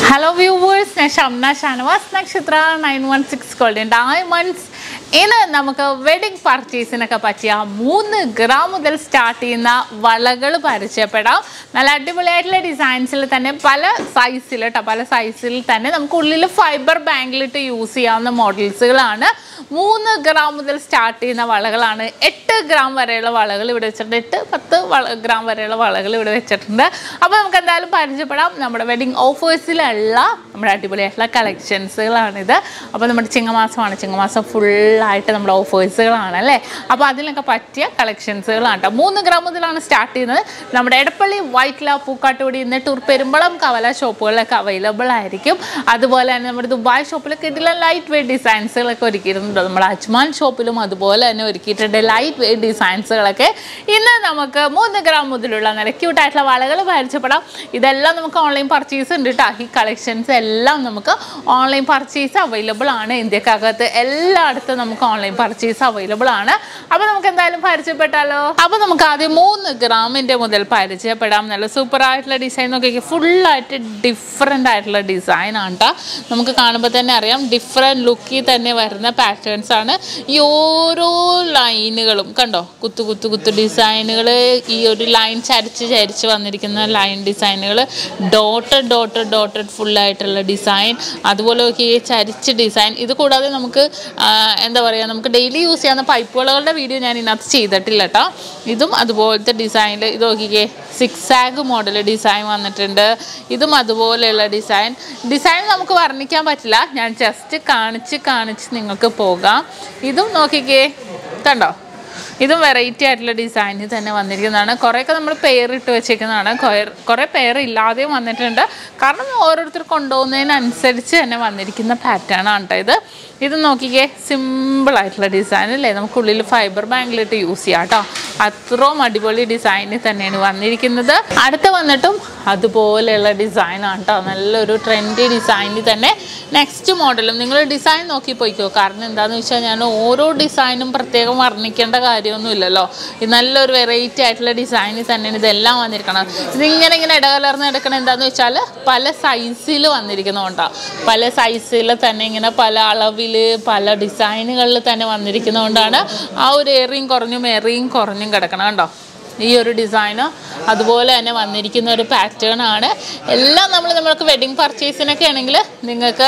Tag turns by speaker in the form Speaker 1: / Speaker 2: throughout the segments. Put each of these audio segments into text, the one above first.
Speaker 1: hello viewers ഞാൻ Shamna Shanavas Nakshatra nine one six golden diamonds ഇന്ന് നമുക്ക് വെഡിങ് പർച്ചേസിനൊക്കെ പറ്റിയ മൂന്ന് ഗ്രാം മുതൽ സ്റ്റാർട്ട് ചെയ്യുന്ന വളകൾ പരിചയപ്പെടാം നല്ല അടിപൊളിയായിട്ടുള്ള ഡിസൈൻസിൽ തന്നെ പല സൈസിൽ കേട്ടോ പല സൈസിൽ തന്നെ നമുക്ക് ഉള്ളിൽ ഫൈബർ ബാങ്കിലിട്ട് യൂസ് ചെയ്യാവുന്ന മോഡൽസുകളാണ് മൂന്ന് ഗ്രാം മുതൽ സ്റ്റാർട്ട് ചെയ്യുന്ന വളകളാണ് എട്ട് ഗ്രാം വരെയുള്ള വളകൾ ഇവിടെ വെച്ചിട്ടുണ്ട് എട്ട് പത്ത് വള ഗ്രാം വരെയുള്ള വളകൾ ഇവിടെ വെച്ചിട്ടുണ്ട് അപ്പോൾ നമുക്ക് എന്തായാലും പരിചയപ്പെടാം നമ്മുടെ വെഡിങ് ഓഫേഴ്സിലുള്ള നമ്മുടെ അടിപൊളിയായിട്ടുള്ള കളക്ഷൻസുകളാണിത് അപ്പോൾ നമ്മുടെ ചിങ്ങമാസമാണ് ചിങ്ങമാസം ഫുള്ളായിട്ട് നമ്മുടെ ഓഫേഴ്സുകളാണ് അല്ലേ അപ്പോൾ അതിനൊക്കെ പറ്റിയ കളക്ഷൻസുകളാണ് കേട്ടോ മൂന്ന് ഗ്രാം മുതലാണ് സ്റ്റാർട്ട് ചെയ്യുന്നത് നമ്മുടെ എടപ്പള്ളി വൈറ്റ് ലാ പൂക്കാട്ടുപടി നെട്ടൂർ പെരുമ്പളം കവല ഷോപ്പുകളിലൊക്കെ അവൈലബിൾ ആയിരിക്കും അതുപോലെ തന്നെ നമ്മുടെ ദുബായ് ഷോപ്പിലൊക്കെ ഇതിലെ ലൈറ്റ് വെയ്റ്റ് ഡിസൈൻസുകളൊക്കെ ഒരുക്കിയിട്ടുണ്ട് നമ്മുടെ അജ്മാൻ ഷോപ്പിലും അതുപോലെ തന്നെ ഒരുക്കിയിട്ടുണ്ട് ലൈറ്റ് വെയ്റ്റ് ഡിസൈൻസുകളൊക്കെ ഇന്ന് നമുക്ക് മൂന്ന് ഗ്രാം മുതലുള്ള നല്ല ക്യൂട്ടായിട്ടുള്ള വളകൾ പരിചയപ്പെടാം ഇതെല്ലാം നമുക്ക് ഓൺലൈൻ പർച്ചേസ് ഉണ്ട് കേട്ടോ ഈ കളക്ഷൻസ് എല്ലാം നമുക്ക് ഓൺലൈൻ പർച്ചേസ് അവൈലബിൾ ആണ് ഇന്ത്യക്കകത്ത് എല്ലായിടത്തും നമുക്ക് ഓൺലൈൻ പർച്ചേസ് അവൈലബിൾ ആണ് അപ്പോൾ നമുക്ക് എന്തായാലും പരിചയപ്പെട്ടാലോ അപ്പോൾ നമുക്ക് ആദ്യം മൂന്ന് ഗ്രാമിൻ്റെ മുതൽ പരിചയപ്പെടാം നല്ല സൂപ്പർ ആയിട്ടുള്ള ഡിസൈൻ നോക്കി ഫുള്ളായിട്ട് ഡിഫറെൻ്റ് ആയിട്ടുള്ള ഡിസൈൻ ആണ് കേട്ടോ നമുക്ക് കാണുമ്പോൾ തന്നെ അറിയാം ഡിഫറെൻറ്റ് ലുക്കിൽ തന്നെ വരുന്ന പാറ്റേൺസ് ആണ് ഈ ഓരോ ലൈനുകളും കണ്ടോ കുത്തു കുത്തു കുത്തു ഡിസൈനുകൾ ഈ ഒരു ലൈൻ ചരിച്ച് ചരിച്ച് വന്നിരിക്കുന്ന ലൈൻ ഡിസൈനുകൾ ഡോട്ടഡ് ഡോട്ടഡ് ഡോട്ടഡ് ഫുള്ളായിട്ടുള്ള ഡിസൈൻ അതുപോലെ നോക്കി ചരിച്ച് ഡിസൈൻ ഇത് കൂടാതെ നമുക്ക് ആ, എന്താ പറയുക നമുക്ക് ഡെയിലി യൂസ് ചെയ്യാവുന്ന പൈപ്പുകളുടെ വീഡിയോ ഞാൻ ഇതിനകത്ത് ചെയ്തിട്ടില്ല കേട്ടോ ഇതും അതുപോലത്തെ ഡിസൈനിൽ ഇത് നോക്കിക്കേ സിക്സ് ആഗ് മോഡൽ ഡിസൈൻ വന്നിട്ടുണ്ട് ഇതും അതുപോലെയുള്ള ഡിസൈൻ ഡിസൈൻ നമുക്ക് വർണ്ണിക്കാൻ പറ്റില്ല ഞാൻ ജസ്റ്റ് കാണിച്ച് കാണിച്ച് നിങ്ങൾക്ക് പോകാം ഇതും നോക്കിക്കേ കണ്ടോ ഇതും വെറൈറ്റി ആയിട്ടുള്ള ഡിസൈനിൽ തന്നെ വന്നിരിക്കുന്നതാണ് കുറേയൊക്കെ നമ്മൾ പെയറിട്ട് വെച്ചേക്കുന്നതാണ് കുറേ- കുറേ പെയർ ഇല്ലാതെയും വന്നിട്ടുണ്ട് കാരണം ഓരോരുത്തർ കൊണ്ടുപോകുന്നതിനനുസരിച്ച് തന്നെ വന്നിരിക്കുന്ന പാറ്റേൺ ആണ് കേട്ടോ ഇത് ഇത് നോക്കിക്കേ സിമ്പിൾ ആയിട്ടുള്ള ഡിസൈൻ അല്ലേ നമുക്ക് ഉള്ളിൽ ഫൈബർ ബാങ്കിലിട്ട് യൂസ് ചെയ്യാം കേട്ടോ അത്രയും അടിപൊളി ഡിസൈനിൽ തന്നെയാണ് വന്നിരിക്കുന്നത് അടുത്ത വന്നിട്ടും അതുപോലെയുള്ള ഡിസൈൻ ആണ് കേട്ടോ നല്ലൊരു ട്രെൻഡി ഡിസൈനിൽ തന്നെ നെക്സ്റ്റ് മോഡലും നിങ്ങൾ ഡിസൈൻ നോക്കി പോയിക്കോ കാരണം എന്താണെന്ന് വെച്ചാൽ ഞാൻ ഓരോ ഡിസൈനും പ്രത്യേകം വർണ്ണിക്കേണ്ട കാര്യമൊന്നുമില്ലല്ലോ ഇത് നല്ലൊരു വെറൈറ്റി ആയിട്ടുള്ള ഡിസൈനിൽ തന്നെയാണ് ഇതെല്ലാം വന്നിരിക്കണം ഇതിങ്ങനെ ഇങ്ങനെ ഇടകലർന്ന് എടുക്കണം എന്താണെന്ന് വെച്ചാൽ പല സൈസിൽ വന്നിരിക്കുന്നതുകൊണ്ടാണ് പല സൈസിൽ തന്നെ ഇങ്ങനെ പല അളവിൽ പല ഡിസൈനുകളിൽ തന്നെ വന്നിരിക്കുന്നതുകൊണ്ടാണ് ആ ഒരു ഏറിയും കുറഞ്ഞും ഏറിയും കുറഞ്ഞും കിടക്കണം കണ്ടോ ഈ ഒരു ഡിസൈന് അതുപോലെ തന്നെ വന്നിരിക്കുന്ന ഒരു പാറ്റേൺ ആണ് എല്ലാം നമ്മൾ നമ്മൾക്ക് വെഡിങ് പർച്ചേസിനൊക്കെ ആണെങ്കിൽ നിങ്ങൾക്ക്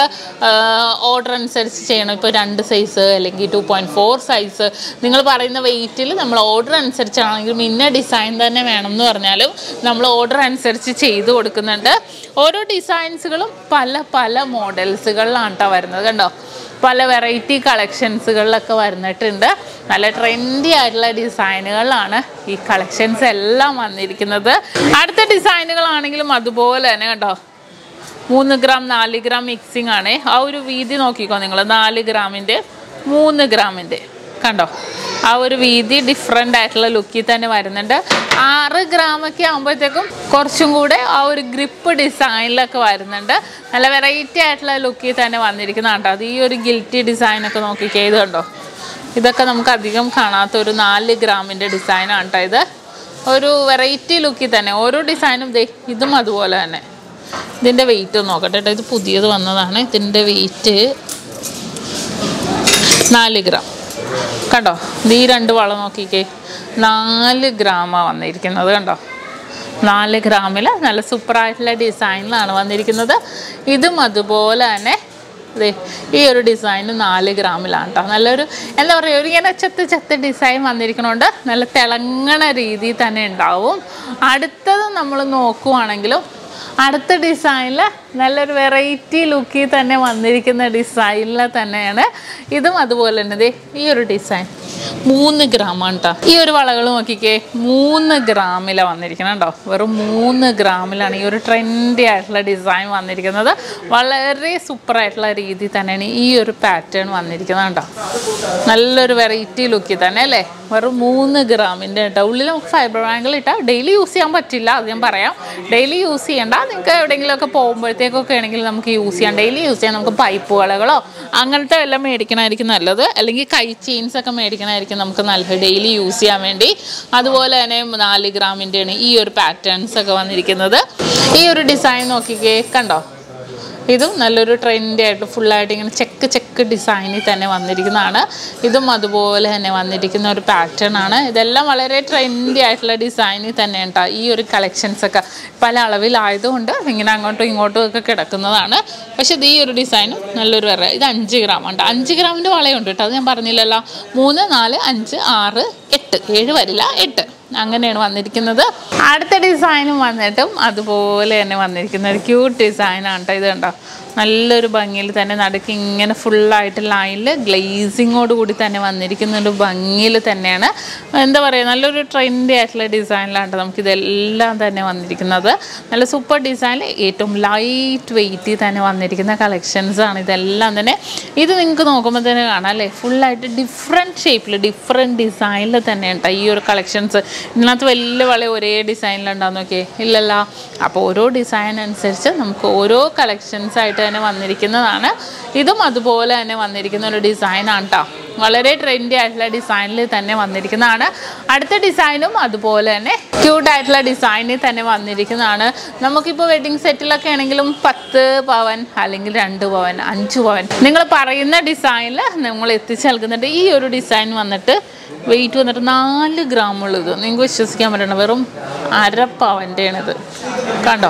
Speaker 1: ഓർഡർ അനുസരിച്ച് ചെയ്യണം ഇപ്പോൾ രണ്ട് സൈസ് അല്ലെങ്കിൽ ടു പോയിൻറ്റ് ഫോർ സൈസ് നിങ്ങൾ പറയുന്ന വെയിറ്റിൽ നമ്മൾ ഓർഡർ അനുസരിച്ചാണെങ്കിലും ഇന്ന ഡിസൈൻ തന്നെ വേണം എന്ന് പറഞ്ഞാലും നമ്മൾ ഓർഡർ അനുസരിച്ച് ചെയ്ത് കൊടുക്കുന്നുണ്ട് ഓരോ ഡിസൈൻസുകളും പല പല മോഡൽസുകളിലാണ് കേട്ടോ വരുന്നത് കണ്ടോ പല വെറൈറ്റി കളക്ഷൻസുകളിലൊക്കെ വന്നിട്ടുണ്ട് നല്ല ട്രെൻഡി ആയിട്ടുള്ള ഡിസൈനുകളിലാണ് ഈ കളക്ഷൻസ് എല്ലാം വന്നിരിക്കുന്നത് അടുത്ത ഡിസൈനുകളാണെങ്കിലും അതുപോലെ തന്നെ കണ്ടോ മൂന്ന് ഗ്രാം നാല് ഗ്രാം മിക്സിംഗ് ആണ് ആ ഒരു വീതി നോക്കിക്കോ നിങ്ങൾ നാല് ഗ്രാമിൻ്റെ മൂന്ന് ഗ്രാമിൻ്റെ കണ്ടോ ആ ഒരു വീതി ഡിഫറെൻ്റ് ആയിട്ടുള്ള ലുക്കിൽ തന്നെ വരുന്നുണ്ട് ആറ് ഗ്രാമൊക്കെ ആകുമ്പോഴത്തേക്കും കുറച്ചും കൂടെ ആ ഒരു ഗ്രിപ്പ് ഡിസൈനിലൊക്കെ വരുന്നുണ്ട് നല്ല വെറൈറ്റി ആയിട്ടുള്ള ലുക്കിൽ തന്നെ വന്നിരിക്കുന്നതാണ് കേട്ടോ അത് ഈ ഒരു ഗിൽറ്റി ഡിസൈനൊക്കെ നോക്കിക്കേ ഇത് കണ്ടോ ഇതൊക്കെ നമുക്ക് അധികം കാണാത്ത ഒരു നാല് ഗ്രാമിൻ്റെ ഡിസൈനാണ് കേട്ടോ ഇത് ഒരു വെറൈറ്റി ലുക്കിൽ തന്നെ ഓരോ ഡിസൈനും ദേ ഇതും അതുപോലെ തന്നെ ഇതിൻ്റെ വെയിറ്റ് ഒന്ന് നോക്കട്ടെ കേട്ടോ ഇത് പുതിയത് വന്നതാണ് ഇതിൻ്റെ വെയിറ്റ് നാല് ഗ്രാം കണ്ടോ ഇത് ഈ രണ്ട് വളം നോക്കിക്കേ നാല് ഗ്രാമാണ് വന്നിരിക്കുന്നത് കണ്ടോ നാല് ഗ്രാമിൽ നല്ല സൂപ്പറായിട്ടുള്ള ഡിസൈനിലാണ് വന്നിരിക്കുന്നത് ഇതും അതുപോലെ തന്നെ ദേ ഈ ഒരു ഡിസൈൻ നാല് ഗ്രാമിലാണ് കേട്ടോ നല്ലൊരു എന്താ പറയുക ഒരു ഇങ്ങനെ ചെത്ത് ചെത്ത് ഡിസൈൻ വന്നിരിക്കണോണ്ട് നല്ല തിളങ്ങണ രീതിയിൽ തന്നെ ഉണ്ടാവും അടുത്തത് നമ്മൾ നോക്കുവാണെങ്കിലും അടുത്ത ഡിസൈനിൽ നല്ലൊരു വെറൈറ്റി ലുക്കിൽ തന്നെ വന്നിരിക്കുന്ന ഡിസൈനിൽ തന്നെയാണ് ഇതും അതുപോലെ തന്നെ ദേ ഈ ഒരു ഡിസൈൻ മൂന്ന് ഗ്രാമാണ് കേട്ടോ ഈ ഒരു വളകൾ നോക്കിക്കേ മൂന്ന് ഗ്രാമിലാണ് വന്നിരിക്കുന്നത് കേട്ടോ വെറും മൂന്ന് ഗ്രാമിലാണ് ഈ ഒരു ട്രെൻഡി ആയിട്ടുള്ള ഡിസൈൻ വന്നിരിക്കുന്നത് വളരെ സൂപ്പർ ആയിട്ടുള്ള രീതിയിൽ തന്നെയാണ് ഈ ഒരു പാറ്റേൺ വന്നിരിക്കുന്നത് കേട്ടോ നല്ലൊരു വെറൈറ്റി ലുക്കിൽ തന്നെ അല്ലേ വെറും മൂന്ന് ഗ്രാമിൻ്റെ കേട്ടോ ഉള്ളിൽ നമുക്ക് ഫൈബർ ബാങ്കിൽ ഇട്ടാൽ ഡെയിലി യൂസ് ചെയ്യാൻ പറ്റില്ല അത് ഞാൻ പറയാം ഡെയിലി യൂസ് ചെയ്യണ്ട നിങ്ങൾക്ക് എവിടെയെങ്കിലുമൊക്കെ പോകുമ്പോഴത്തേക്കൊക്കെ ആണെങ്കിൽ നമുക്ക് യൂസ് ചെയ്യാം ഡെയിലി യൂസ് ചെയ്യാം നമുക്ക് പൈപ്പ് വളകളോ അങ്ങനത്തെ എല്ലാം മേടിക്കണമായിരിക്കും നല്ലത് അല്ലെങ്കിൽ കൈ ചെയിൻസ് ഒക്കെ മേടിക്കണമായിരിക്കും നമുക്ക് നല്ല ഡെയിലി യൂസ് ചെയ്യാൻ വേണ്ടി അതുപോലെ തന്നെ നാല് ഗ്രാമിൻ്റെയാണ് ഈ ഒരു പാറ്റേൺസ് ഒക്കെ വന്നിരിക്കുന്നത് ഈ ഒരു ഡിസൈൻ നോക്കിക്കേ കണ്ടോ ഇതും നല്ലൊരു ട്രെൻഡി ആയിട്ട് ഫുള്ളായിട്ട് ഇങ്ങനെ ചെക്ക് ചെക്ക് ഡിസൈനിൽ തന്നെ വന്നിരിക്കുന്നതാണ് ഇതും അതുപോലെ തന്നെ വന്നിരിക്കുന്ന ഒരു പാറ്റേൺ ആണ് ഇതെല്ലാം വളരെ ട്രെൻഡി ആയിട്ടുള്ള ഡിസൈനിൽ തന്നെ ഉണ്ടാ ഈ ഒരു കളക്ഷൻസ് ഒക്കെ പല അളവിലായതുകൊണ്ട് ഇങ്ങനെ അങ്ങോട്ടും ഇങ്ങോട്ടും ഒക്കെ കിടക്കുന്നതാണ് പക്ഷെ ഇത് ഈ ഒരു ഡിസൈനും നല്ലൊരു വേറെ ഇത് അഞ്ച് ഗ്രാം ഉണ്ട് അഞ്ച് ഗ്രാമിൻ്റെ വളയുണ്ട് കേട്ടോ അത് ഞാൻ പറഞ്ഞില്ലല്ലോ മൂന്ന് നാല് അഞ്ച് ആറ് എട്ട് ഏഴ് വരില്ല എട്ട് അങ്ങനെയാണ് വന്നിരിക്കുന്നത് അടുത്ത ഡിസൈനും വന്നിട്ടും അതുപോലെ തന്നെ വന്നിരിക്കുന്ന ഒരു ക്യൂട്ട് ഡിസൈനാണ് കേട്ടോ ഇത് കണ്ടോ നല്ലൊരു ഭംഗിയിൽ തന്നെ നടുക്ക് ഇങ്ങനെ ഫുള്ളായിട്ട് ലൈനിൽ ഗ്ലേസിങ്ങോട് കൂടി തന്നെ വന്നിരിക്കുന്ന ഒരു ഭംഗിയിൽ തന്നെയാണ് എന്താ പറയുക നല്ലൊരു ട്രെൻഡി ആയിട്ടുള്ള ഡിസൈനിലാണ് നമുക്കിതെല്ലാം തന്നെ വന്നിരിക്കുന്നത് നല്ല സൂപ്പർ ഡിസൈനിൽ ഏറ്റവും ലൈറ്റ് വെയിറ്റിൽ തന്നെ വന്നിരിക്കുന്ന കളക്ഷൻസ് ആണ് ഇതെല്ലാം തന്നെ ഇത് നിങ്ങൾക്ക് നോക്കുമ്പോൾ തന്നെ കാണാം അല്ലേ ഫുള്ളായിട്ട് ഡിഫറെൻറ്റ് ഷേപ്പിൽ ഡിഫറെൻറ്റ് ഡിസൈനിൽ തന്നെ ഉണ്ട് ഈ ഒരു കളക്ഷൻസ് ഇതിനകത്ത് വലിയ വള ഒരേ ഡിസൈനിലുണ്ടാവും നോക്കിയേ ഇല്ലല്ലോ അപ്പോൾ ഓരോ ഡിസൈൻ അനുസരിച്ച് നമുക്ക് ഓരോ കളക്ഷൻസ് ആയിട്ട് തന്നെ വന്നിരിക്കുന്നതാണ് ഇതും അതുപോലെ തന്നെ വന്നിരിക്കുന്ന ഒരു ഡിസൈനാണ് കേട്ടോ വളരെ ട്രെൻഡി ആയിട്ടുള്ള ഡിസൈനിൽ തന്നെ വന്നിരിക്കുന്നതാണ് അടുത്ത ഡിസൈനും അതുപോലെ തന്നെ ക്യൂട്ട് ആയിട്ടുള്ള ഡിസൈനിൽ തന്നെ വന്നിരിക്കുന്നതാണ് നമുക്കിപ്പോൾ വെഡിങ് സെറ്റിലൊക്കെ ആണെങ്കിലും പത്ത് പവൻ അല്ലെങ്കിൽ രണ്ട് പവൻ അഞ്ച് പവൻ നിങ്ങൾ പറയുന്ന ഡിസൈനിൽ നമ്മൾ എത്തിച്ച് നൽകുന്നുണ്ട് ഈ ഒരു ഡിസൈൻ വന്നിട്ട് വെയിറ്റ് വന്നിട്ട് നാല് ഗ്രാമുള്ളത് നിങ്ങൾക്ക് വിശ്വസിക്കാൻ പറ്റണം വെറും അരപ്പവൻ്റെയാണിത് കണ്ടോ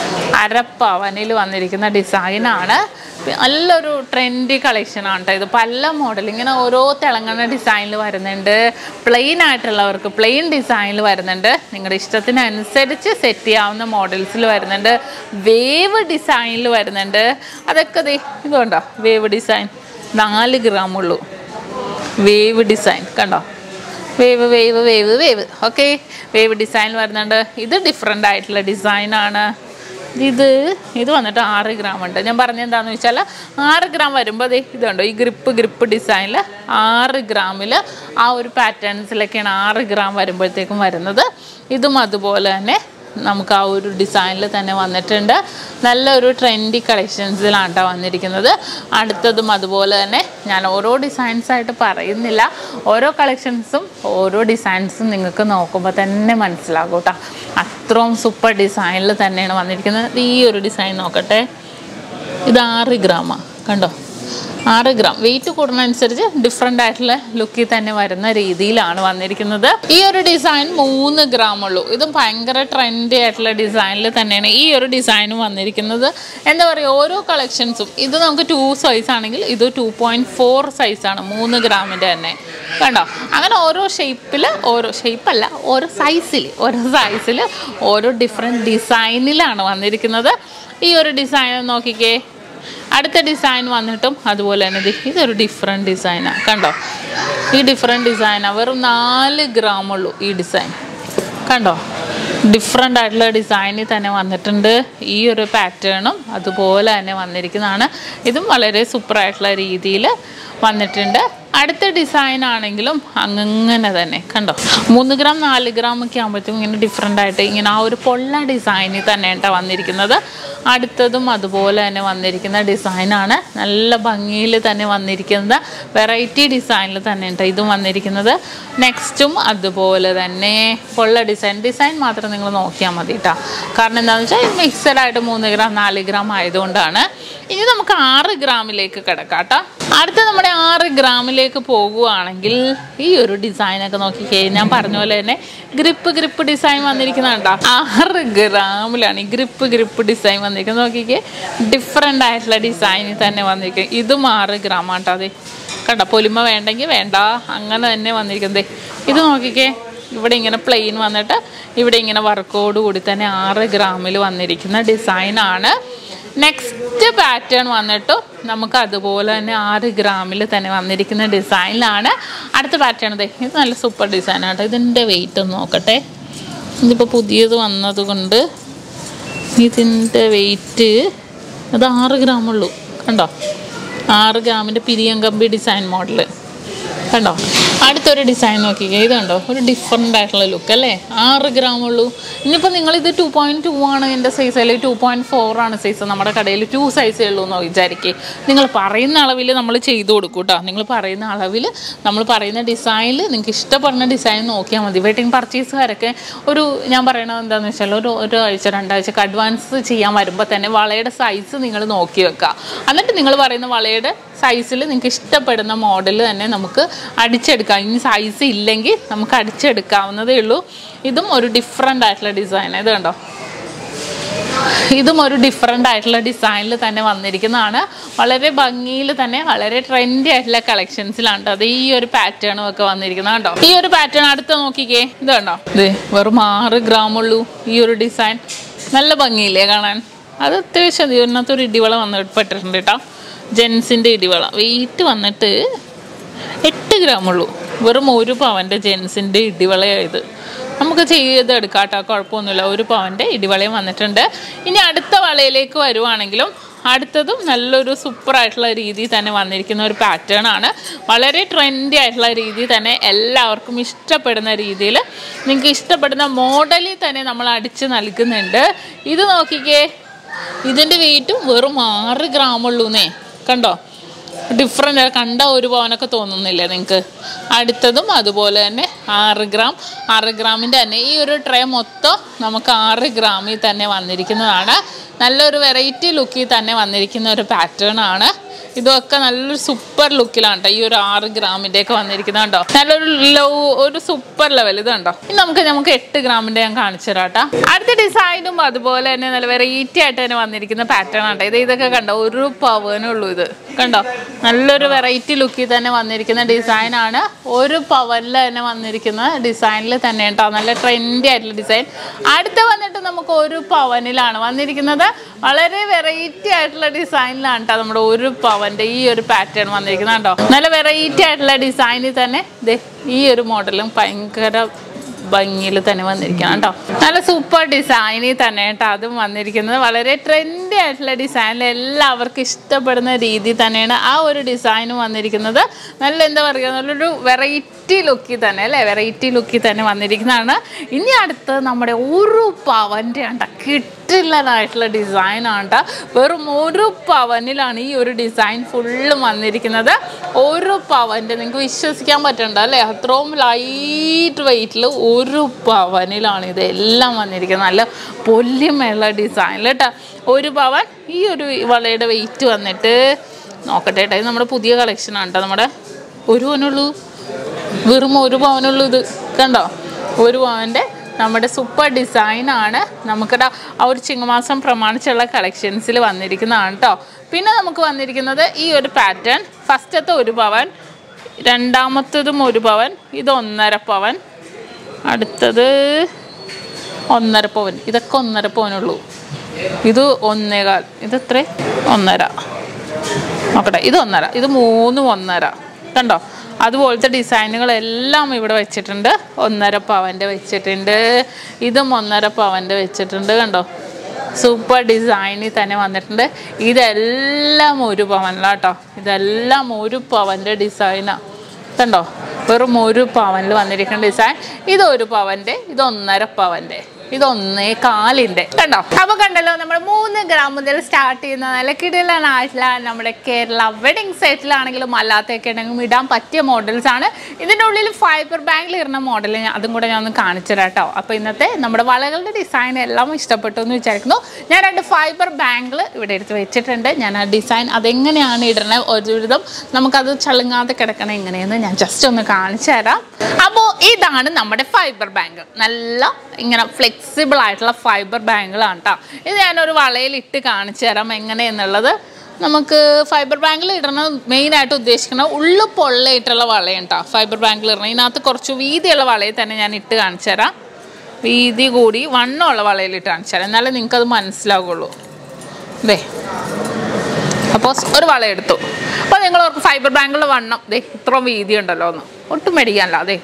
Speaker 1: അരപ്പവനിൽ വന്നിരിക്കുന്ന ഡിസൈനാണ് നല്ലൊരു ട്രെൻഡി കളക്ഷനാണ് കേട്ടോ ഇത് പല മോഡൽ ഇങ്ങനെ ഓരോ തിളങ്ങുന്ന ഡിസൈനിൽ വരുന്നുണ്ട് പ്ലെയിൻ ആയിട്ടുള്ളവർക്ക് പ്ലെയിൻ ഡിസൈനിൽ വരുന്നുണ്ട് നിങ്ങളുടെ ഇഷ്ടത്തിനനുസരിച്ച് സെറ്റ് ചെയ്യാവുന്ന മോഡൽസിൽ വരുന്നുണ്ട് വേവ് ഡിസൈനിൽ വരുന്നുണ്ട് അതൊക്കെ ദേ ഇതുകൊണ്ടോ വേവ് ഡിസൈൻ നാല് ഗ്രാം ഉള്ളൂ വേവ് ഡിസൈൻ കണ്ടോ wave wave wave wave okay wave design വരുന്നുണ്ട് ഇത് ഡിഫറെൻ്റ് ആയിട്ടുള്ള ഡിസൈനാണ് ഇത് ഇത് വന്നിട്ട് ആറ് ഗ്രാം ഉണ്ട് ഞാൻ പറഞ്ഞത് എന്താണെന്ന് വെച്ചാൽ ആറ് ഗ്രാം വരുമ്പോൾ ദേ ഇതുണ്ടോ ഈ ഗ്രിപ്പ് ഗ്രിപ്പ് ഡിസൈനിൽ ആറ് ഗ്രാമിൽ ആ ഒരു പാറ്റേൺസിലൊക്കെയാണ് ആറ് ഗ്രാം വരുമ്പോഴത്തേക്കും വരുന്നത് ഇതും അതുപോലെ തന്നെ നമുക്ക് ആ ഒരു ഡിസൈനിൽ തന്നെ വന്നിട്ടുണ്ട് നല്ലൊരു ട്രെൻഡി കളക്ഷൻസിലാണ് കേട്ടോ വന്നിരിക്കുന്നത് അടുത്തതും അതുപോലെ തന്നെ ഞാൻ ഓരോ ഡിസൈൻസ് ആയിട്ട് പറയുന്നില്ല ഓരോ കളക്ഷൻസും ഓരോ ഡിസൈൻസും നിങ്ങൾക്ക് നോക്കുമ്പോൾ തന്നെ മനസ്സിലാകും കേട്ടോ അത്രയും സൂപ്പർ ഡിസൈനിൽ തന്നെയാണ് വന്നിരിക്കുന്നത് ഈ ഒരു ഡിസൈൻ നോക്കട്ടെ ഇത് ആറ് ഗ്രാമാണ് കണ്ടോ ആറ് ഗ്രാം വെയിറ്റ് കൂടുന്നതനുസരിച്ച് ഡിഫറെൻ്റ് ആയിട്ടുള്ള ലുക്കിൽ തന്നെ വരുന്ന രീതിയിലാണ് വന്നിരിക്കുന്നത് ഈ ഒരു ഡിസൈൻ മൂന്ന് ഗ്രാം ഉള്ളൂ ഇതും ഭയങ്കര ട്രെൻഡി ആയിട്ടുള്ള ഡിസൈനിൽ തന്നെയാണ് ഈ ഒരു ഡിസൈനും വന്നിരിക്കുന്നത് എന്താ പറയുക ഓരോ കളക്ഷൻസും ഇത് നമുക്ക് ടു സൈസ് ആണെങ്കിൽ ഇത് ടു പോയിൻറ്റ് ഫോർ സൈസാണ് മൂന്ന് ഗ്രാമിൻ്റെ തന്നെ കണ്ടോ അങ്ങനെ ഓരോ ഷേപ്പിൽ ഓരോ ഷേപ്പല്ല ഓരോ സൈസിൽ ഓരോ സൈസിൽ ഓരോ ഡിഫറെൻറ്റ് ഡിസൈനിലാണ് വന്നിരിക്കുന്നത് ഈ ഒരു ഡിസൈൻ നോക്കിക്കേ അടുത്ത ഡിസൈൻ വന്നിട്ടും അതുപോലെ തന്നെ ദേ ഇതൊരു ഡിഫറെൻറ്റ് ഡിസൈനാണ് കണ്ടോ ഈ ഡിഫറെൻറ്റ് ഡിസൈനാണ് വെറും നാല് ഗ്രാം ഉള്ളൂ ഈ ഡിസൈൻ കണ്ടോ ഡിഫറെൻ്റ് ആയിട്ടുള്ള ഡിസൈനിൽ തന്നെ വന്നിട്ടുണ്ട് ഈ ഒരു പാറ്റേണും അതുപോലെ തന്നെ വന്നിരിക്കുന്നതാണ് ഇതും വളരെ സൂപ്പറായിട്ടുള്ള രീതിയിൽ വന്നിട്ടുണ്ട് അടുത്ത ഡിസൈൻ ആണെങ്കിലും അങ്ങനെ തന്നെ കണ്ടോ മൂന്ന് ഗ്രാം നാല് ഗ്രാം ഒക്കെ ആകുമ്പോഴത്തേക്കും ഇങ്ങനെ ഡിഫറെൻ്റ് ആയിട്ട് ഇങ്ങനെ ആ ഒരു പൊള്ള ഡിസൈനിൽ തന്നെ കേട്ടോ വന്നിരിക്കുന്നത് അടുത്തതും അതുപോലെ തന്നെ വന്നിരിക്കുന്ന ഡിസൈനാണ് നല്ല ഭംഗിയിൽ തന്നെ വന്നിരിക്കുന്നത് വെറൈറ്റി ഡിസൈനിൽ തന്നെ കേട്ടോ ഇതും വന്നിരിക്കുന്നത് നെക്സ്റ്റും അതുപോലെ തന്നെ പൊള്ള ഡിസൈൻ ഡിസൈൻ മാത്രം നിങ്ങൾ നോക്കിയാൽ മതി കേട്ടോ കാരണം എന്താണെന്ന് വെച്ചാൽ മിക്സഡ് ആയിട്ട് മൂന്ന് ഗ്രാം നാല് ഗ്രാം ആയതുകൊണ്ടാണ് ഇനി നമുക്ക് ആറ് ഗ്രാമിലേക്ക് കിടക്കാം കേട്ടോ അടുത്ത നമ്മുടെ ആറ് ഗ്രാമിലേക്ക് പോകുവാണെങ്കിൽ ഈ ഒരു ഡിസൈനൊക്കെ നോക്കിക്കേ ഞാൻ പറഞ്ഞ പോലെ തന്നെ ഗ്രിപ്പ് ഗ്രിപ്പ് ഡിസൈൻ വന്നിരിക്കുന്നുണ്ടോ ആറ് ഗ്രാമിലാണ് ഈ ഗ്രിപ്പ് ഗ്രിപ്പ് ഡിസൈൻ വന്നിരിക്കുന്നത് നോക്കിക്കേ ഡിഫറെൻ്റ് ആയിട്ടുള്ള ഡിസൈനിൽ തന്നെ വന്നിരിക്കും ഇതും ആറ് ഗ്രാം ആട്ടോ അതെ കണ്ടോ പൊലിമ വേണ്ടെങ്കിൽ വേണ്ട അങ്ങനെ തന്നെ വന്നിരിക്കുന്നത് ഇത് നോക്കിക്കേ ഇവിടെ ഇങ്ങനെ പ്ലെയിൻ വന്നിട്ട് ഇവിടെ ഇങ്ങനെ വർക്കോട് കൂടി തന്നെ ആറ് ഗ്രാമിൽ വന്നിരിക്കുന്ന ഡിസൈനാണ് നെക്സ്റ്റ് പാറ്റേൺ വന്നിട്ട് നമുക്ക് അതുപോലെ തന്നെ ആറ് ഗ്രാമിൽ തന്നെ വന്നിരിക്കുന്ന ഡിസൈനിലാണ് അടുത്ത പാറ്റേൺ ദേ ഇത് നല്ല സൂപ്പർ ഡിസൈനാണ് കേട്ടോ ഇതിൻ്റെ വെയിറ്റ് ഒന്ന് നോക്കട്ടെ ഇതിപ്പോൾ പുതിയത് വന്നത് കൊണ്ട് ഇതിൻ്റെ വെയിറ്റ് അത് ആറ് ഗ്രാം ഉള്ളൂ കണ്ടോ ആറ് ഗ്രാമിൻ്റെ പിരിയം കമ്പി ഡിസൈൻ മോഡൽ കണ്ടോ അടുത്തൊരു ഡിസൈൻ നോക്കിക്കേ ഇത് കണ്ടോ ഒരു ഡിഫറെൻ്റ് ആയിട്ടുള്ള ലുക്ക് അല്ലേ ആറ് ഗ്രാം ഉള്ളൂ ഇനിയിപ്പോൾ നിങ്ങളിത് ടു പോയിൻറ്റ് ടു ആണ് എൻ്റെ സൈസ് അല്ലെങ്കിൽ ടു പോയിൻറ്റ് ഫോർ ആണ് സൈസ് നമ്മുടെ കടയിൽ ടു സൈസേ ഉള്ളൂ എന്ന് വിചാരിക്കേ നിങ്ങൾ പറയുന്ന അളവിൽ നമ്മൾ ചെയ്തു കൊടുക്കും കേട്ടോ നിങ്ങൾ പറയുന്ന അളവിൽ നമ്മൾ പറയുന്ന ഡിസൈനിൽ നിങ്ങൾക്ക് ഇഷ്ടപ്പെടുന്ന ഡിസൈൻ നോക്കിയാൽ മതി വെഡിങ് പർച്ചേസുകാരൊക്കെ ഒരു ഞാൻ പറയണത് എന്താണെന്ന് വെച്ചാൽ ഒരു ഒരാഴ്ച രണ്ടാഴ്ചക്ക് അഡ്വാൻസ് ചെയ്യാൻ വരുമ്പോൾ തന്നെ വളയുടെ സൈസ് നിങ്ങൾ നോക്കി വെക്കുക എന്നിട്ട് നിങ്ങൾ പറയുന്ന വളയുടെ സൈസിൽ നിങ്ങൾക്ക് ഇഷ്ടപ്പെടുന്ന മോഡൽ തന്നെ നമുക്ക് അടിച്ചെടുക്കാം ഇനി സൈസ് ഇല്ലെങ്കിൽ നമുക്ക് അടിച്ചെടുക്കാവുന്നതേ ഉള്ളൂ ഇതും ഒരു ഡിഫറെൻ്റ് ആയിട്ടുള്ള ഡിസൈൻ ഇത് കണ്ടോ ഇതും ഒരു ഡിഫറെൻ്റ് ആയിട്ടുള്ള ഡിസൈനിൽ തന്നെ വന്നിരിക്കുന്നതാണ് വളരെ ഭംഗിയിൽ തന്നെ വളരെ ട്രെൻഡി ആയിട്ടുള്ള കളക്ഷൻസിലാണ് ട്ടോ അത് ഈ ഒരു പാറ്റേണും ഒക്കെ വന്നിരിക്കുന്നത് കണ്ടോ ഈ ഒരു പാറ്റേൺ അടുത്ത് നോക്കിക്കേ ഇത് കണ്ടോ ഇത് വെറും ആറ് ഗ്രാം ഉള്ളൂ ഈ ഒരു ഡിസൈൻ നല്ല ഭംഗിയില്ലേ കാണാൻ അത് അത്യാവശ്യം ഇതിനകത്ത് ഒരു ഇടിവള വന്ന് പെട്ടിട്ടുണ്ട് കേട്ടോ ജെൻസിൻ്റെ ഇടിവള വെയിറ്റ് വന്നിട്ട് എട്ട് ഗ്രാം ഉള്ളൂ വെറും ഒരു പവൻ്റെ ജെൻസിൻ്റെ ഇടിവളയായത് നമുക്ക് ചെയ്തെടുക്കാം കേട്ടോ കുഴപ്പമൊന്നുമില്ല ഒരു പവൻ്റെ ഇടിവളയും വന്നിട്ടുണ്ട് ഇനി അടുത്ത വളയിലേക്ക് വരുവാണെങ്കിലും അടുത്തതും നല്ലൊരു സൂപ്പറായിട്ടുള്ള രീതിയിൽ തന്നെ വന്നിരിക്കുന്ന ഒരു പാറ്റേൺ ആണ് വളരെ ട്രെൻഡി ആയിട്ടുള്ള രീതിയിൽ തന്നെ എല്ലാവർക്കും ഇഷ്ടപ്പെടുന്ന രീതിയിൽ നിങ്ങൾക്ക് ഇഷ്ടപ്പെടുന്ന മോഡലിൽ തന്നെ നമ്മൾ അടിച്ച് നൽകുന്നുണ്ട് ഇത് നോക്കിക്കേ ഇതിൻ്റെ വെയിറ്റും വെറും ആറ് ഗ്രാം ഉള്ളൂന്നേ കണ്ടോ ഡിഫറെൻ്റ് കണ്ട ഒരു പവനൊക്കെ തോന്നുന്നില്ലേ നിങ്ങൾക്ക് അടുത്തതും അതുപോലെ തന്നെ ആറ് ഗ്രാം ആറ് ഗ്രാമിൻ്റെ തന്നെ ഈ ഒരു ട്രേ മൊത്തം നമുക്ക് ആറ് ഗ്രാമിൽ തന്നെ വന്നിരിക്കുന്നതാണ് നല്ലൊരു വെറൈറ്റി ലുക്കിൽ തന്നെ വന്നിരിക്കുന്ന ഒരു പാറ്റേൺ ആണ് ഇതൊക്കെ നല്ലൊരു സൂപ്പർ ലുക്കിലാണ് കേട്ടോ ഈ ഒരു ആറ് ഗ്രാമിൻ്റെ ഒക്കെ വന്നിരിക്കുന്നത് കണ്ടോ നല്ലൊരു ലോ ഒരു സൂപ്പർ ലെവൽ ഇത് കണ്ടോ ഇനി നമുക്ക് നമുക്ക് എട്ട് ഗ്രാമിൻ്റെ ഞാൻ കാണിച്ചു തരാം കേട്ടോ അടുത്ത ഡിസൈനും അതുപോലെ തന്നെ നല്ല വെറൈറ്റി ആയിട്ട് തന്നെ വന്നിരിക്കുന്ന പാറ്റേൺ ആണ് ഇത് ഇതൊക്കെ കണ്ടോ ഒരു പവനുള്ളൂ ഇത് കണ്ടോ നല്ലൊരു വെറൈറ്റി ലുക്കിൽ തന്നെ വന്നിരിക്കുന്ന ഡിസൈൻ ആണ് ഒരു പവനിൽ തന്നെ വന്നിരിക്കുന്ന ഡിസൈനിൽ തന്നെ കേട്ടോ നല്ല ട്രെൻഡി ആയിട്ടുള്ള ഡിസൈൻ അടുത്ത വന്നിട്ട് നമുക്ക് ഒരു പവനിലാണ് വന്നിരിക്കുന്നത് വളരെ വെറൈറ്റി ആയിട്ടുള്ള ഡിസൈനിലാണ് കേട്ടോ നമ്മുടെ ഒരു പവന്റെ ഈ ഒരു പാറ്റേൺ വന്നിരിക്കുന്നത് കേട്ടോ നല്ല വെറൈറ്റി ആയിട്ടുള്ള ഡിസൈനിൽ തന്നെ ദേ ഈ ഒരു മോഡലും ഭയങ്കര ഭംഗിയിൽ തന്നെ വന്നിരിക്കണം കേട്ടോ നല്ല സൂപ്പർ ഡിസൈനിൽ തന്നെ കേട്ടോ അതും വന്നിരിക്കുന്നത് വളരെ ട്രെൻഡി ആയിട്ടുള്ള ഡിസൈനിൽ എല്ലാവർക്കും ഇഷ്ടപ്പെടുന്ന രീതി തന്നെയാണ് ആ ഒരു ഡിസൈനും വന്നിരിക്കുന്നത് നല്ല എന്താ പറയുക നല്ലൊരു വെറൈറ്റി ലുക്കിൽ തന്നെ അല്ലേ വെറൈറ്റി ലുക്കിൽ തന്നെ വന്നിരിക്കുന്നതാണ് ഇനി അടുത്ത് നമ്മുടെ ഒരു പവൻ്റെ ആണ് കിട്ടില്ലതായിട്ടുള്ള ഡിസൈനാണ് കേട്ടോ വെറും ഒരു പവനിലാണ് ഈ ഒരു ഡിസൈൻ ഫുള്ളും വന്നിരിക്കുന്നത് ഒരു പവൻ്റെ നിങ്ങൾക്ക് വിശ്വസിക്കാൻ പറ്റണ്ട അല്ലേ അത്രയും ലൈറ്റ് വെയിറ്റിൽ ഒരു പവനിലാണ് ഇതെല്ലാം വന്നിരിക്കുന്നത് നല്ല പൊല്യമേള ഡിസൈനിൽ കേട്ടോ ഒരു പവൻ ഈ ഒരു വളയുടെ വെയിറ്റ് വന്നിട്ട് നോക്കട്ടെ കേട്ടോ ഇത് നമ്മുടെ പുതിയ കളക്ഷനാണ് കേട്ടോ നമ്മുടെ ഒരു പവനുള്ളൂ വെറും ഒരു പവനുള്ളൂ ഇത് കണ്ടോ ഒരു പവൻ്റെ നമ്മുടെ സൂപ്പർ ഡിസൈനാണ് നമുക്കിടെ ആ ഒരു ചിങ്ങമാസം പ്രമാണിച്ചുള്ള കളക്ഷൻസിൽ വന്നിരിക്കുന്നതാണ് കേട്ടോ പിന്നെ നമുക്ക് വന്നിരിക്കുന്നത് ഈ ഒരു പാറ്റേൺ ഫസ്റ്റത്തെ ഒരു പവൻ രണ്ടാമത്തതും ഒരു പവൻ ഇത് ഒന്നര പവൻ അടുത്തത് ഒന്നര പവൻ ഇതൊക്കെ ഒന്നര പവനുള്ളൂ ഇത് ഒന്നേകാൽ ഇതെത്ര ഒന്നര നോക്കട്ടെ ഇത് ഒന്നര ഇത് മൂന്നും ഒന്നര കണ്ടോ അതുപോലത്തെ ഡിസൈനുകളെല്ലാം ഇവിടെ വെച്ചിട്ടുണ്ട് ഒന്നര പവൻ്റെ വെച്ചിട്ടുണ്ട് ഇതും ഒന്നര പവൻ്റെ വെച്ചിട്ടുണ്ട് കണ്ടോ സൂപ്പർ ഡിസൈനിൽ തന്നെ വന്നിട്ടുണ്ട് ഇതെല്ലാം ഒരു പവനിലാട്ടോ ഇതെല്ലാം ഒരു പവൻ്റെ ഡിസൈനാണ് കണ്ടോ വെറും ഒരു പവനിൽ വന്നിരിക്കുന്ന ഡിസൈൻ ഇത് ഒരു പവൻ്റെ ഇത് ഒന്നര പവൻ്റെ ഇത് ഒന്നേ കാലിൻ്റെ കണ്ടോ അപ്പൊ കണ്ടല്ലോ നമ്മൾ മൂന്ന് ഗ്രാം മുതൽ സ്റ്റാർട്ട് ചെയ്യുന്ന നല്ല കിടിലനായിട്ടുള്ള നമ്മുടെ കേരള വെഡിങ് സെറ്റിലാണെങ്കിലും അല്ലാത്തൊക്കെ ഉണ്ടെങ്കിലും ഇടാൻ പറ്റിയ മോഡൽസ് ആണ് ഇതിൻ്റെ ഉള്ളിൽ ഫൈബർ ബാങ്കിൽ ഇടുന്ന മോഡൽ അതും കൂടെ ഞാൻ ഒന്ന് കാണിച്ചു തരാം കേട്ടോ അപ്പോൾ ഇന്നത്തെ നമ്മുടെ വളകളുടെ ഡിസൈൻ എല്ലാം ഇഷ്ടപ്പെട്ടു എന്ന് വിചാരിക്കുന്നു ഞാൻ രണ്ട് ഫൈബർ ബാങ്കിൾ ഇവിടെ എടുത്ത് വെച്ചിട്ടുണ്ട് ഞാൻ ആ ഡിസൈൻ അതെങ്ങനെയാണ് ഇടുന്നത് ഒരുവിധം നമുക്കത് ചളുങ്ങാതെ കിടക്കണം എങ്ങനെയെന്ന് ഞാൻ ജസ്റ്റ് ഒന്ന് കാണിച്ചു തരാം അപ്പോൾ ഇതാണ് നമ്മുടെ ഫൈബർ ബാങ്ക് നല്ല ഇങ്ങനെ ഫ്ലെക്സിബിൾ ആയിട്ടുള്ള ഫൈബർ ബാങ്കുകളാണ് കേട്ടോ ഇത് ഞാനൊരു വളയിൽ ഇട്ട് കാണിച്ചു തരാം എങ്ങനെയെന്നുള്ളത് നമുക്ക് ഫൈബർ ബാങ്കിൽ ഇടണം മെയിനായിട്ട് ഉദ്ദേശിക്കുന്നത് ഉള്ളു പൊള്ളയിട്ടുള്ള വളയാണ് കേട്ടോ ഫൈബർ ബാങ്കിൽ ഇടണം ഇതിനകത്ത് കുറച്ച് വീതിയുള്ള വളയിൽ തന്നെ ഞാൻ ഇട്ട് കാണിച്ചു തരാം വീതി കൂടി വണ്ണമുള്ള വളയിൽ ഇട്ട് കാണിച്ചു തരാം എന്നാലേ നിങ്ങൾക്കത് മനസ്സിലാവുള്ളൂ ദേ അപ്പോൾ ഒരു വള എടുത്തു അപ്പോൾ നിങ്ങൾ ഓർക്ക് ഫൈബർ ബാങ്കിലുള്ള വണ്ണം ദേ ഇത്ര വീതി ഉണ്ടല്ലോ ഒന്ന് ഒട്ടും മേടിക്കാനല്ല അതെ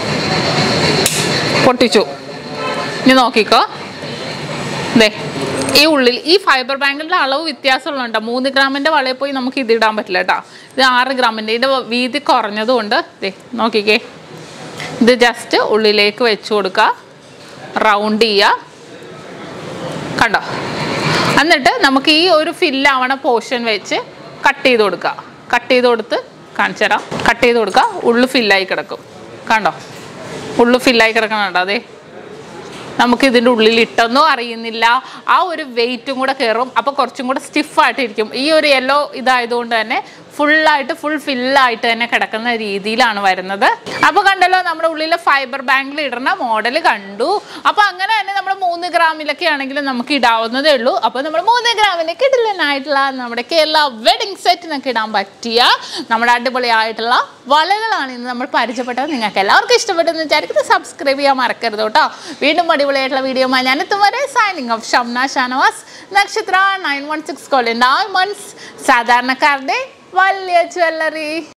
Speaker 1: പൊട്ടിച്ചു ഇനി നോക്കിക്കോ ദേ ഈ ഉള്ളിൽ ഈ ഫൈബർ ബാങ്കിന്റെ അളവ് വ്യത്യാസമുള്ളതുണ്ട് മൂന്ന് ഗ്രാമിന്റെ വളയിൽ പോയി നമുക്ക് ഇത് ഇടാൻ പറ്റില്ല കേട്ടോ ഇത് ആറ് ഗ്രാമിന്റെ ഇതിന്റെ വീതി കുറഞ്ഞതുകൊണ്ട് ദേ നോക്കിക്കേ ഇത് ജസ്റ്റ് ഉള്ളിലേക്ക് വെച്ച് കൊടുക്കുക റൗണ്ട് ചെയ്യുക കണ്ടോ എന്നിട്ട് നമുക്ക് ഈ ഒരു ഫില്ലാവണ പോർഷൻ വെച്ച് കട്ട് ചെയ്ത് കൊടുക്കുക കട്ട് ചെയ്ത് കൊടുത്ത് കാണിച്ചു തരാം കട്ട് ചെയ്ത് കൊടുക്കുക ഉള്ളു ഫില്ലായി കിടക്കും കണ്ടോ ഉള്ളു ഫില്ലായി കിടക്കണം കേട്ടോ അതെ നമുക്ക് ഇതിൻ്റെ ഉള്ളിൽ ഇട്ടെന്നോ അറിയുന്നില്ല ആ ഒരു വെയിറ്റും കൂടെ കയറും അപ്പോൾ കുറച്ചും കൂടെ സ്റ്റിഫായിട്ടിരിക്കും ഈ ഒരു യെല്ലോ ഇതായതുകൊണ്ട് തന്നെ ഫുള്ളായിട്ട് ഫുൾ ഫില്ലായിട്ട് തന്നെ കിടക്കുന്ന രീതിയിലാണ് വരുന്നത് അപ്പോൾ കണ്ടല്ലോ നമ്മുടെ ഉള്ളിൽ ഫൈബർ ബാങ്കിൽ ഇടുന്ന മോഡൽ കണ്ടു അപ്പോൾ അങ്ങനെ തന്നെ നമ്മൾ മൂന്ന് ഗ്രാമിലൊക്കെ ആണെങ്കിലും നമുക്ക് ഇടാവുന്നതേ ഉള്ളൂ അപ്പോൾ നമ്മൾ മൂന്ന് ഗ്രാമിന് കിടിലനായിട്ടുള്ള നമ്മുടെ കേരള വെഡിങ് സെറ്റിനൊക്കെ ഇടാൻ പറ്റിയ നമ്മുടെ അടിപൊളിയായിട്ടുള്ള വളകളാണ് ഇന്ന് നമ്മൾ പരിചയപ്പെട്ടത് നിങ്ങൾക്ക് എല്ലാവർക്കും ഇഷ്ടപ്പെട്ടെന്ന് വിചാരിക്കുന്നത് സബ്സ്ക്രൈബ് ചെയ്യാൻ മറക്കരുത് കേട്ടോ വീണ്ടും അടിപൊളിയായിട്ടുള്ള വീഡിയോ ഞാൻ എത്തും വരെ signing off Shamna Shanavas Nakshatra nine one six കോളിൻ ഡയമണ്ട്സ് സാധാരണക്കാരുടെ വലിയ ജ്വല്ലറി